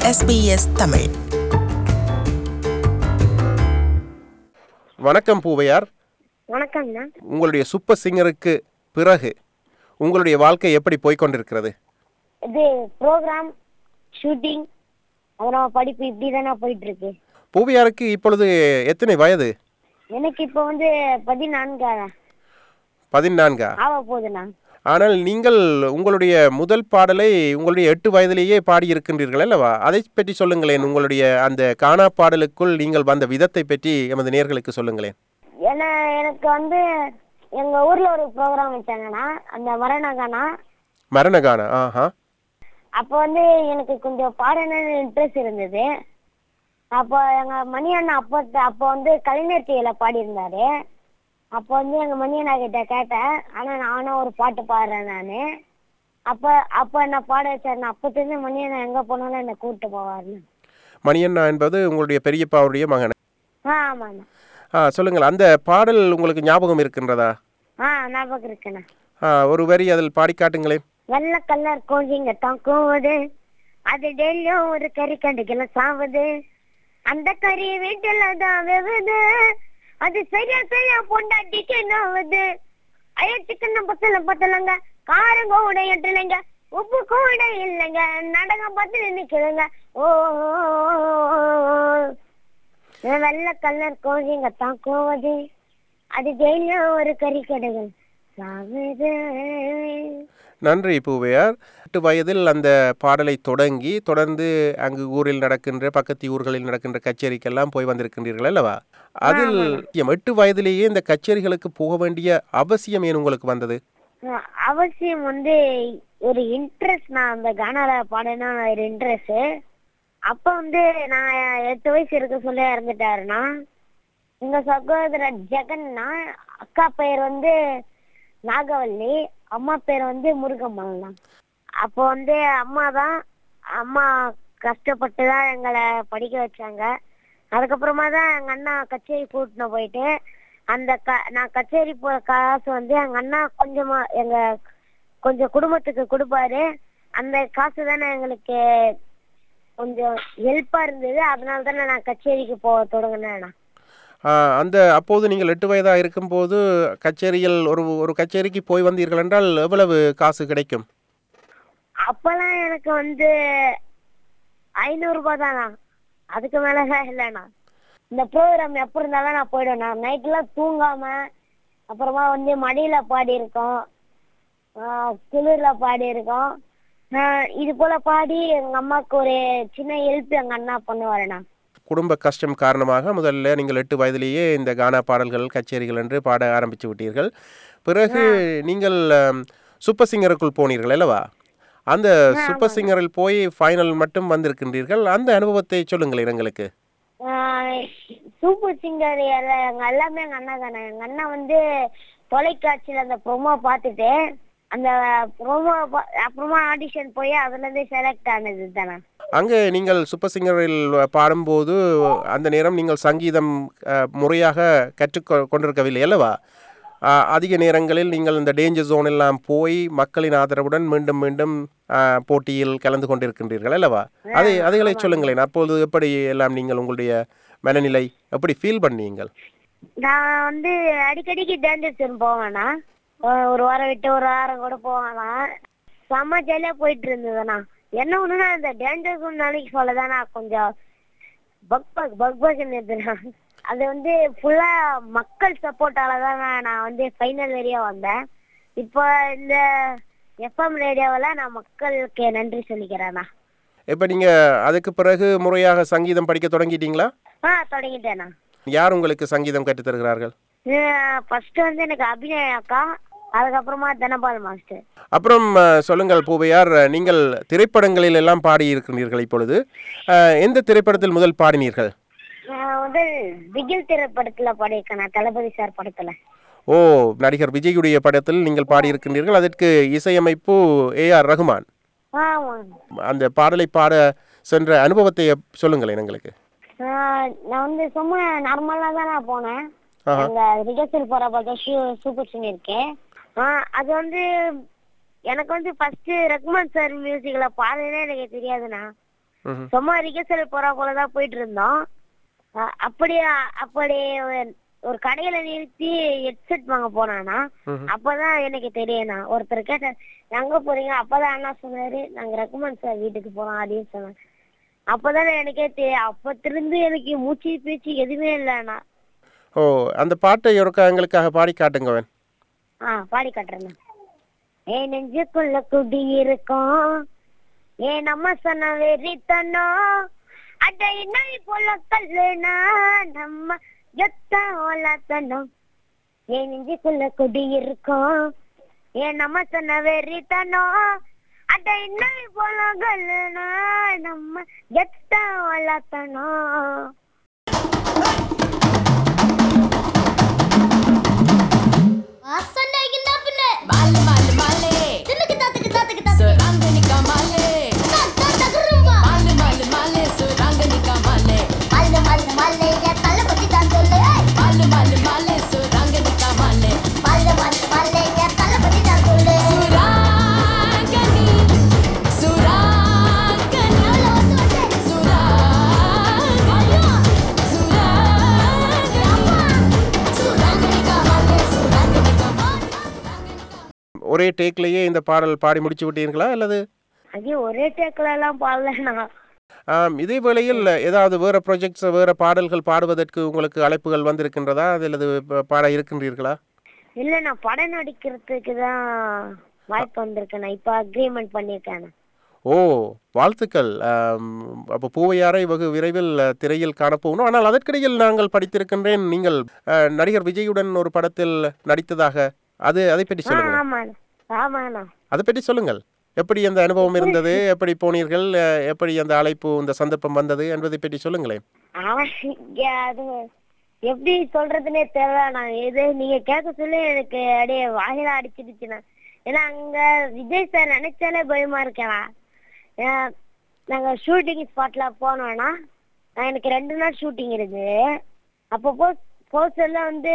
SBS Tamil வணக்கம் பூவையார் வணக்கம்ண்ணா உங்களுடைய சூப்பர் சிங்கருக்கு பிறகு உங்களுடைய வாழ்க்கை எப்படி போய்க்கொண்டிருக்கிறது இது ப்ரோக்ராம் ஷூட்டிங் அப்புறம் படிப்பு இப்படி தானே போயிட்டு இருக்கு பூவையாருக்கு இப்பொழுது எத்தனை வயது எனக்கு இப்போ வந்து பதினான்கு பதினான்கா ஆக போகுதுண்ணா ஆனால் நீங்கள் உங்களுடைய முதல் பாடலை உங்களுடைய எட்டு வயதிலேயே பாடியிருக்கின்றீர்கள் அல்லவா அதை பற்றி சொல்லுங்களேன் உங்களுடைய அந்த கானா பாடலுக்குள் நீங்கள் வந்த விதத்தை பற்றி எமது நேர்களுக்கு சொல்லுங்களேன் ஏன்னா எனக்கு வந்து எங்க ஊர்ல ஒரு ப்ரோக்ராம் வச்சாங்கண்ணா அந்த மரணகானா மரணகானா ஆஹா அப்போ வந்து எனக்கு கொஞ்சம் பாடணும்னு இன்ட்ரெஸ்ட் இருந்தது அப்போ எங்க மணி அண்ணா அப்போ அப்போ வந்து கலைஞர் டிவியில பாடியிருந்தாரு அப்போ வந்து எங்க மணி அண்ணா கிட்ட கேட்டேன் ஆனா நானும் ஒரு பாட்டு பாடுறேன் நானு அப்ப அப்ப என்ன பாட வச்சாரு நான் அப்பத்திலிருந்து மணி அண்ணா எங்க போனாலும் என்னை கூப்பிட்டு போவாருன்னு மணியண்ணா என்பது உங்களுடைய பெரியப்பாவுடைய மகன் ஆ ஆமாண்ணா ஆ சொல்லுங்கள் அந்த பாடல் உங்களுக்கு ஞாபகம் இருக்கின்றதா ஆ ஞாபகம் இருக்குண்ணா ஆ, ஒரு வரி அதில் பாடி காட்டுங்களேன் வெள்ளை கலர் கோழிங்க தான் கூவுது அது டெய்லியும் ஒரு கறி கண்டுக்கல சாவுது அந்த கறி வீட்டுல தான் வெவுது அது சரியா சரியா பொண்டாட்டிக்கு நாவுது ஐயோ சிக்கன் பத்தல பத்தலங்க காரம் கூட எட்டலைங்க உப்பு கூட இல்லைங்க நடங்க பார்த்து நினைக்கலங்க ஓ வெள்ளை கலர் கோழிங்க தான் கூவுது அது டெய்லியும் ஒரு கறி கடைகள் சாவுது நன்றி பூவையார் எட்டு வயதில் அந்த பாடலை தொடங்கி தொடர்ந்து அங்கு ஊரில் நடக்கின்ற பக்கத்து ஊர்களில் நடக்கின்ற கச்சேரிக்கெல்லாம் போய் வந்திருக்கின்றீர்கள் அல்லவா அதில் எம் எட்டு வயதிலேயே இந்த கச்சேரிகளுக்கு போக வேண்டிய அவசியம் ஏன் உங்களுக்கு வந்தது அஹ் அவசியம் வந்து ஒரு இன்ட்ரெஸ்ட் நான் அந்த கானால பாடணும் ஒரு இன்ட்ரெஸ்ட் அப்ப வந்து நான் எட்டு வயசு இருக்க சொல்ல இறந்துட்டாருன்னா எங்க சகோதரர் ஜெகன்னா அக்கா பேர் வந்து நாகவல்லி அம்மா பேர் வந்து முருகம்மாள் தான் அப்போ வந்து அம்மா தான் அம்மா கஷ்டப்பட்டு தான் எங்களை படிக்க வச்சாங்க அதுக்கப்புறமா தான் எங்க அண்ணா கச்சேரி கூட்டின்னு போயிட்டு அந்த க நான் கச்சேரி போற காசு வந்து எங்க அண்ணா கொஞ்சமா எங்க கொஞ்சம் குடும்பத்துக்கு கொடுப்பாரு அந்த காசு தானே எங்களுக்கு கொஞ்சம் ஹெல்ப்பா இருந்தது அதனால தானே நான் கச்சேரிக்கு போக தொடங்கினேன் ஆ, அந்த அப்போது நீங்கள் எட்டு வயதாக இருக்கும்போது கச்சேரியில் ஒரு ஒரு கச்சேரிக்கு போய் வந்தீர்கள் என்றால் எவ்வளவு காசு கிடைக்கும் அப்பெல்லாம் எனக்கு வந்து ஐநூறு ரூபாய் தானா அதுக்கு மேலதான் இல்லைண்ணா இந்த ப்ரோக்ராம் எப்ப இருந்தாலும் நான் போயிடுவேன் நான் நைட்லாம் தூங்காம அப்புறமா வந்து மடியில பாடி இருக்கோம் குளிர்ல பாடி இருக்கோம் நான் இது போல பாடி எங்க அம்மாவுக்கு ஒரு சின்ன ஹெல்ப் எங்க அண்ணா பண்ணுவாருண்ணா குடும்ப கஷ்டம் காரணமாக முதல்ல நீங்கள் எட்டு வயதிலேயே இந்த கானா பாடல்கள் கச்சேரிகள் என்று பாட ஆரம்பித்து விட்டீர்கள் பிறகு நீங்கள் ஆம், சூப்பர் சிங்கருக்குள் போனீர்கள் அல்லவா அந்த சூப்பர் சிங்கரில் போய் ஃபைனல் மட்டும் வந்திருக்கின்றீர்கள் அந்த அனுபவத்தை சொல்லுங்களேன் எங்களுக்கு சூப்பர் சிங்கர் எங்க எல்லாமே எங்க அண்ணா தானே எங்க அண்ணா வந்து தொலைக்காட்சியில அந்த ப்ரோமோ பார்த்துட்டு அந்த ப்ரோமோ அப்புறமா ஆடிஷன் போய் அதுல இருந்து செலக்ட் ஆனது தானே அங்கே நீங்கள் சூப்பர் சிங்கரில் பாடும்போது அந்த நேரம் நீங்கள் சங்கீதம் அஹ், முறையாக கற்றுக் கொ- கொண்டிருக்கவில்லை அல்லவா அஹ், அதிக நேரங்களில் நீங்கள் இந்த டேஞ்சர் ஜோன் எல்லாம் போய் மக்களின் ஆதரவுடன் மீண்டும் மீண்டும் அஹ், போட்டியில் கலந்து கொண்டிருக்கின்றீர்கள் அல்லவா அதை அதுகளை சொல்லுங்களேன் அப்போது எப்படி எல்லாம் நீங்கள் உங்களுடைய மனநிலை எப்படி ஃபீல் பண்ணீங்கள் நான் வந்து அடிக்கடிக்கு டேஞ்சர் போவேண்ணா அஹ் ஒரு வாரம் விட்டு ஒரு வாரம் கூட போவேண்ணா செம்ம ஜாலியா போயிட்டு இருந்ததுண்ணா என்ன ஒண்ணுனா இந்த டேஞ்சர் ஜோன் நாளைக்கு சொல்லதானா கொஞ்சம் பக் பக் பக் பக்னு இருந்துண்ணா அது வந்து ஃபுல்லா மக்கள் சப்போர்ட்டால தான் நான் வந்து ஃபைனல் வரையும் வந்தேன் இப்போ இந்த எஃப்எம் ரேடியோவில் நான் மக்களுக்கு நன்றி சொல்லிக்கிறேண்ணா இப்போ நீங்கள் அதுக்கு பிறகு முறையாக சங்கீதம் படிக்க தொடங்கிட்டீங்களா ஆ தொடங்கிட்டேண்ணா யார் உங்களுக்கு சங்கீதம் கற்றுத் தருகிறார்கள் ஃபர்ஸ்ட் வந்து எனக்கு அபிநய அக்கா அதுக்கப்புறமா தனபால் மாஸ்டர் அப்புறம் அஹ், சொல்லுங்கள் பூவையார் அஹ், நீங்கள் திரைப்படங்களில் எல்லாம் பாடியிருக்கிறீர்கள் இப்பொழுது அஹ், எந்த திரைப்படத்தில் முதல் பாடினீர்கள் நான் வந்து பிகில் திரைப்படத்துல பாடியிருக்கேன் நான் தளபதி சார் படத்துல ஓ நடிகர் விஜயுடைய படத்தில் நீங்கள் பாடியிருக்கின்றீர்கள் அதற்கு இசையமைப்பு ஏஆர் ரகுமான் ஆமா அந்த பாடலை பாட சென்ற அனுபவத்தை எப்- சொல்லுங்களேன் எங்களுக்கு நான் நான் வந்து சும்மா நார்மலா தான் நான் போனேன் ஆஹா. அந்த ரிகர்சல் போற பார்த்தா சூப்பர் சிங்கர் இருக்கேன் அது வந்து எனக்கு வந்து ஃபர்ஸ்ட் ரகுமான் சார் மியூசிக்ல பாடுறதே எனக்கு தெரியாதுண்ணா ம்ஹும். சும்மா ரிகர்சல் போறா போலதான் போயிட்டு இருந்தோம் அஹ் அப்படியே அப்படியே ஒரு- ஒரு கடையில நிறுத்தி ஹெட்செட் வாங்க போனானா ம்ஹும். அப்பதான் எனக்கு தெரியும்ண்ணா ஒருத்தர் கேட்டார் எங்க போறீங்க அப்பதான் அண்ணா சொன்னாரு நாங்க ரெக்கமெண்ட் சார் வீட்டுக்கு போறோம் அப்படின்னு சொன்னாங்க அப்பதான் எனக்கே தெரியும் அப்பத்திலிருந்து எனக்கு மூச்சு பேச்சு எதுவுமே இல்லைண்ணா ஓ அந்த பாட்டை ஒருக்கா எங்களுக்காக பாடி காட்டுங்கவன் ஆ பாடி காட்டுறேண்ணா ஏன் நெஞ்சுக்குள்ள குடி இருக்கும் ஏன் நம்ம சொன்ன வெறித்தனோ அட என்ன போல கல்லுனா நம்ம எத்த ஓலத்தனம் ஏன் நெஞ்சுக்குள்ள குடி இருக்கும் ஏன் நம்ம சொன்ன வெறித்தனோ அட என்ன போல கல்லுனா நம்ம எத்த ஓலத்தனம் வாசனை என்ன பின்ன மாலே மாலே மாலே தின்னுக்கு தாத்துக்கு தாத்துக்கு தாத்துக்கு சுரங்கனிக்கா மாலே தாத்தா தகுரும்பா மாலே மாலே மாலே சுரங்கனிக்கா மாலே மல்ல மல்ல மல்ல என் தலை பத்தி தான் சொல்லு ஏய். மாலே மாலே மாலே சுரங்கனிக்கா மாலே மல்ல மல்ல மல்ல என் தலை பத்தி தான் சொல்லு சுராங்கனி சுராங்கனி எவ்வளவு வந்து வந்து சுராங்கனி சுராங்கனி சுரங்கனிக்கா மாலே சுரங்கனிக்கா மாலே ஒரே டேக்லேயே இந்த பாடல் பாடி முடிச்சு விட்டீர்களா அல்லது அது ஒரே டேக்கில் எல்லாம் பாடலண்ணா ஆம், இதே வேளையில் ஏதாவது வேறு ப்ராஜெக்ட்ஸ் வேறு பாடல்கள் பாடுவதற்கு உங்களுக்கு அழைப்புகள் வந்திருக்கின்றதா அல்லது ப- பாட இருக்கின்றீர்களா இல்ல நான் படம் நடிக்கிறதுக்கு தான் வாய்ப்பு வந்திருக்கு நான் இப்ப அக்ரிமெண்ட் பண்ணிருக்கேன் ஓ வாழ்த்துக்கள் ஆம், அப்போ பூவையாரை வெகு விரைவில் அஹ், திரையில் காணப்போகணும் ஆனால் அதற்கிடையில் நாங்கள் படித்திருக்கின்றேன் நீங்கள் அஹ், நடிகர் விஜயுடன் ஒரு படத்தில் நடித்ததாக அது அதை பற்றி சொல்லுங்கள் ஆமாண்ணா ஆமாண்ணா அதை பற்றி சொல்லுங்கள் எப்படி அந்த அனுபவம் இருந்தது எப்படி போனீர்கள் அஹ், எப்படி அந்த அழைப்பு இந்த சந்தர்ப்பம் வந்தது என்பதை பற்றி சொல்லுங்களேன் அவன் இங்க அது எப்படி சொல்றதுன்னே தெரியல நான் இது நீங்க கேட்க சொல்லி எனக்கு அப்படியே வாயில அடிச்சிடுச்சுண்ணா ஏன்னா அங்க விஜய் சார் நினைச்சாலே பயமா இருக்கேண்ணா ஏன், நாங்க ஷூட்டிங் ஸ்பாட்ல போனோம்னா நான் எனக்கு ரெண்டு நாள் ஷூட்டிங் இருக்கு அப்போ போ போஸ்டர்ல வந்து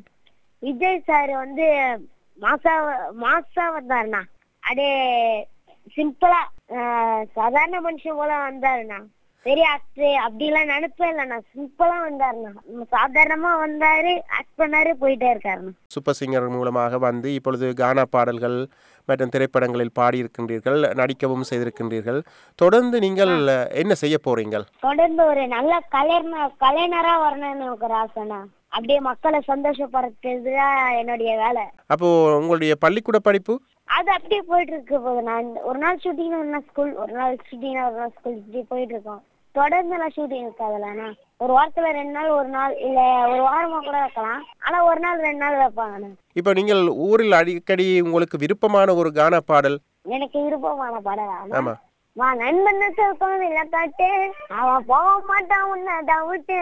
விஜய் சார் வந்து மாசா மாசா வந்தாருண்ணா அப்படியே சிம்பிளா சாதாரண மனுஷன் போல வந்தாருண்ணா பெரிய ஆக்டர் அப்படிலாம் நினைப்பே இல்லைண்ணா சிம்பிளா வந்தாருண்ணா நம்ம சாதாரணமா வந்தாரு ஆக்ட் பண்ணாரு போயிட்டே இருக்காருண்ணா சூப்பர் சிங்கர் மூலமாக வந்து இப்பொழுது கானா பாடல்கள் மற்றும் திரைப்படங்களில் பாடியிருக்கின்றீர்கள் நடிக்கவும் செய்திருக்கின்றீர்கள் தொடர்ந்து நீங்கள் அஹ், என்ன செய்ய போறீங்கள் தொடர்ந்து ஒரு நல்ல கலைஞர் கலைஞரா வரணும்னு எனக்கு ஒரு ஆசைண்ணா அப்படியே மக்களை சந்தோஷப்படுத்துறதுதான் என்னுடைய வேலை அப்போ உங்களுடைய பள்ளிக்கூட படிப்பு அது அப்படியே போயிட்டு இருக்கு போது நான் இந்த- ஒரு நாள் ஷூட்டிங் ஒரு நாள் ஸ்கூல் ஒரு நாள் ஷூட்டிங் ஒரு நாள் ஸ்கூல் இப்படி போயிட்டு இருக்கோம் தொடர்ந்து எல்லாம் ஷூட்டிங் இருக்காதுல்லண்ணா ஒரு வாரத்துல ரெண்டு நாள் ஒரு நாள் இல்ல ஒரு வாரமா கூட வைக்கலாம் ஆனா ஒரு நாள் ரெண்டு நாள் வைப்பாங்கண்ணா இப்போ நீங்கள் ஊரில் அடிக்கடி உங்களுக்கு விருப்பமான ஒரு கானா பாடல் எனக்கு விருப்பமான படம் ஆமா வா நண்பனுக்கு கோவில காட்டு அவன் போக மாட்டான் உன்னதான் விட்டு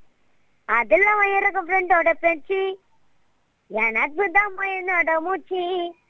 அதுல வயிறுக்கு ஃப்ரெண்டோட பேச்சு என் நட்பு தான் என்னோட மூச்சு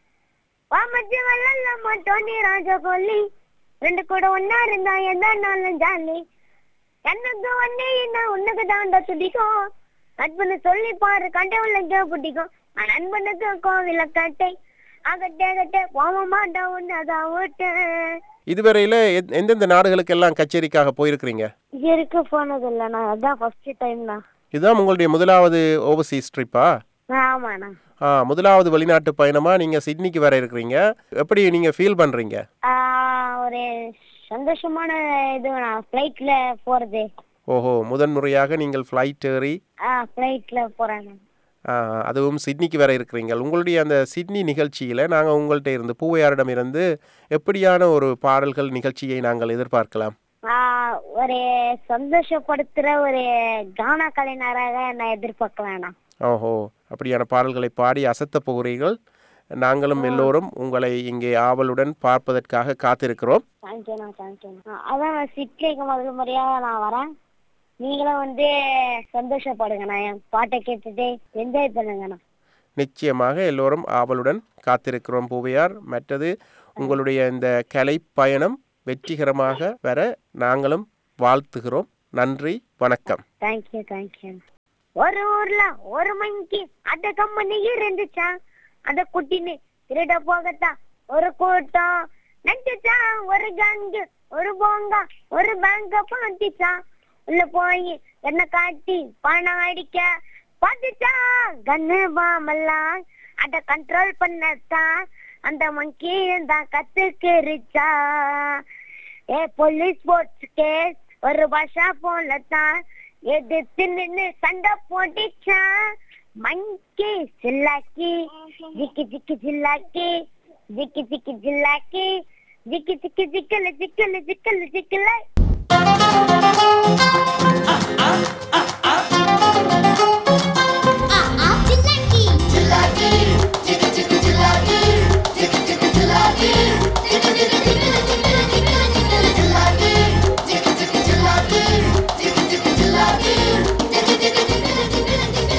வா மச்சி வள்ளல மாட்டோம் நீ ராஜா கொல்லி ரெண்டு கூட ஒன்னா இருந்தா எந்த நாளும் ஜாலி எனக்கு ஒன்னே என்ன உனக்கு தாண்டா துடிக்கும் நட்புன்னு சொல்லி பாரு கண்டே உள்ள பிடிக்கும் நான் நண்பனுக்கு கோவில காட்டை அகட்டே அகட்டே போக மாட்டான் உன்னதான் விட்டு இதுவரையில எந்- எந்தெந்த நாடுகளுக்கெல்லாம் கச்சேரிக்காக போயிருக்கிறீங்க இது வரைக்கும் போனது இல்லைண்ணா அதான் ஃபர்ஸ்ட் டைம்ண்ணா இதுதான் உங்களுடைய முதலாவது ஓவர்சீஸ் ட்ரிப்பா ஆமாண்ணா ஆ முதலாவது வெளிநாட்டு பயணமா நீங்க சிட்னிக்கு வர இருக்கிறீங்க எப்படி நீங்க ஃபீல் பண்றீங்க ஆஹ் ஒரு சந்தோஷமான இதுண்ணா ஃப்ளைட்ல போறது ஓஹோ முதன் முறையாக நீங்கள் ஃப்ளைட் ஏறி ஆஹ் ஃப்ளைட்ல போறேண்ணா ஆ, அதுவும் சிட்னிக்கு வர இருக்கிறீங்க உங்களுடைய அந்த சிட்னி நிகழ்ச்சியில் நாங்கள் உங்கள்கிட்ட இருந்து பூவையாரிடம் இருந்து எப்படியான ஒரு பாடல்கள் நிகழ்ச்சியை நாங்கள் எதிர்பார்க்கலாம் ஆஹ் ஒரு சந்தோஷப்படுத்துற ஒரு கானா கலைஞராக நான் எதிர்பார்க்கலாம்ண்ணா ஓஹோ அப்படியான பாடல்களை பாடி அசத்த போகிறீர்கள் நாங்களும் எல்லோரும் உங்களை இங்கே ஆவலுடன் பார்ப்பதற்காக காத்திருக்கிறோம் தேங்க்யூண்ணா தேங்க்யூண்ணா அதான் நான் சிட்லிக்கு முதல் முறையாக நான் வரேன் நீங்களும் வந்து சந்தோஷப்படுங்கண்ணா என் பாட்டை கேட்டுட்டு என்ஜாய் பண்ணுங்கண்ணா நிச்சயமாக எல்லோரும் ஆவலுடன் காத்திருக்கிறோம் பூவையார் மற்றது உங்களுடைய இந்த கலை பயணம் வெற்றிகரமாக வர நாங்களும் வாழ்த்துகிறோம் நன்றி வணக்கம் தேங்க்யூ தேங்க்யூ ஒரு ஊர்ல ஒரு மணிக்கு அந்த கம்பெனி இருந்துச்சா அந்த குட்டினு திருட போகத்தான் ஒரு கூட்டம் நட்டுச்சான் ஒரு கங்கு ஒரு போங்கா ஒரு பேங்க பாத்திச்சான் உள்ள போய் என்ன காட்டி பணம் அடிக்க பாத்துச்சான் கண்ணு பாமெல்லாம் அத கண்ட்ரோல் பண்ணத்தான் அந்த மங்கி தான் கத்துக்கிருச்சா ஏ போலீஸ் ஸ்போர்ட்ஸ் கேஸ் ஒரு பாஷா போலத்தான் எதிர்த்து நின்னு சண்டை போட்டுச்சான் மங்கி சில்லாக்கி ஜிக்கி ஜிக்கி ஜில்லாக்கி ஜிக்கி ஜிக்கி ஜில்லாக்கி ஜிக்கி ஜிக்கி ஜிக்கல ஜிக்கல ஜிக்கல ஜிக்கல ஆ ஆ சில்லாக்கி சில்லாக்கி ஜிகு ஜிகு ஜில்லாக்கி ஜிகு ஜிகு ஜில்லாக்கி ஜிகு ஜிகு ஜிகு ஜிகு ஜிகு ஜிகு ஜில்லாக்கி ஜிகு ஜிகு ஜில்லாக்கி ஜிகு ஜிகு ஜில்லாக்கி ஜிகு ஜிகு ஜிகு ஜிகு ஜிகு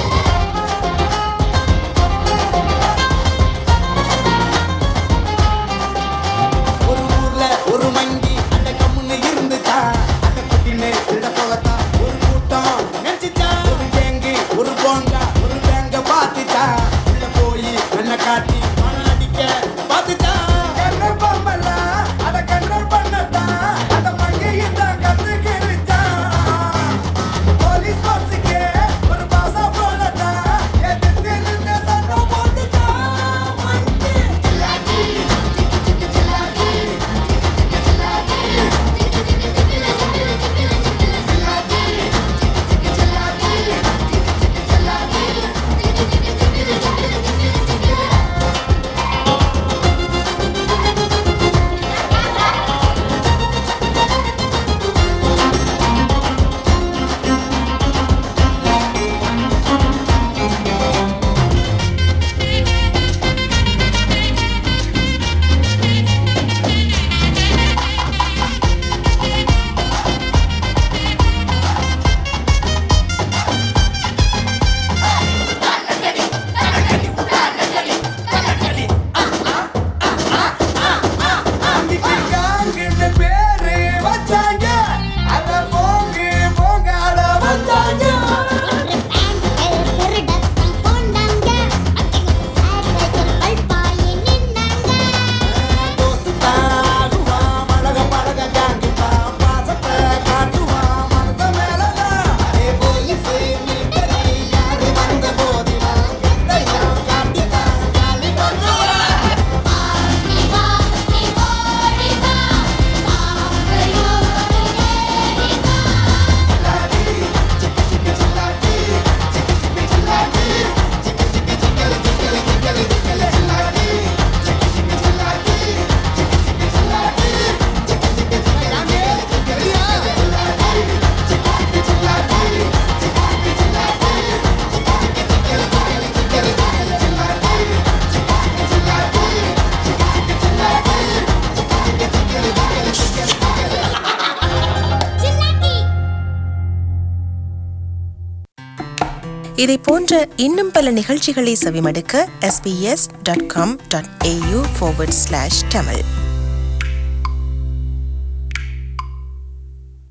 ஒரு ஊர்ல ஒரு மங்கி அந்த கம்முன்னு இருந்துச்சா அந்த குட்டினு திருட போலத்தான் ஒரு கூட்டம் நினைச்சுச்சா ஒரு கேங்கு ஒரு போங்கா ஒரு பேங்க பார்த்துச்சா உள்ள போய் என்ன காட்டி மணம் அடிக்க பார்த்துச்சா கண்ணர் பொம்மல அத கண்ட்ரோல் பண்ணத்தான் அந்த மங்கையும் தான் கத்துக்கிருச்சா போலீஸ் பாஸுக்கு ஒரு பாசா போலத்தான் எதிர்த்து நின்று சத்தம் போட்டுச்சா மங்கி அங்கிட்டு பேரு வச்சாங்க அத போங்கு போங்கால வச்சாங்க தோத்து தாகுவா மழக மழக காட்டுவா பாசத்தை காட்டுவா மனத மேலதான் அதே போலீஸ் மீட்டரை யாரு வந்த போதினா எந்தையா காட்டிதான் காலி பண்ணுவா இதை போன்ற இன்னும் பல நிகழ்ச்சிகளை செவிமடுக்க sbs.com.au forward slash tamil